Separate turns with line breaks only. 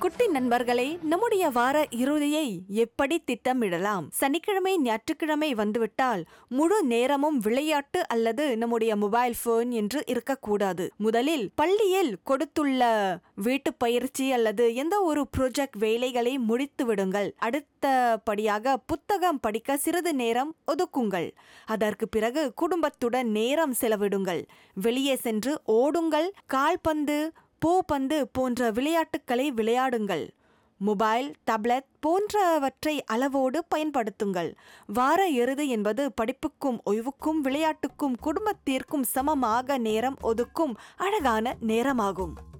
குட்டி நண்பர்களே நம்முடைய வார இறுதியை எப்படி திட்டமிடலாம் சனிக்கிழமை ஞாயிற்றுக்கிழமை வந்துவிட்டால் முழு நேரமும் விளையாட்டு அல்லது நம்முடைய மொபைல் போன் என்று இருக்கக்கூடாது முதலில் பள்ளியில் கொடுத்துள்ள வீட்டு பயிற்சி அல்லது எந்த ஒரு ப்ரொஜெக்ட் வேலைகளை முடித்து விடுங்கள் அடுத்தபடியாக புத்தகம் படிக்க சிறிது நேரம் ஒதுக்குங்கள் அதற்கு பிறகு குடும்பத்துடன் நேரம் செலவிடுங்கள் வெளியே சென்று ஓடுங்கள் கால்பந்து பூப்பந்து போன்ற விளையாட்டுக்களை விளையாடுங்கள் மொபைல் டேப்லெட் போன்றவற்றை அளவோடு பயன்படுத்துங்கள் வார இறுதி என்பது படிப்புக்கும் ஓய்வுக்கும் விளையாட்டுக்கும் குடும்பத்திற்கும் சமமாக நேரம் ஒதுக்கும் அழகான நேரமாகும்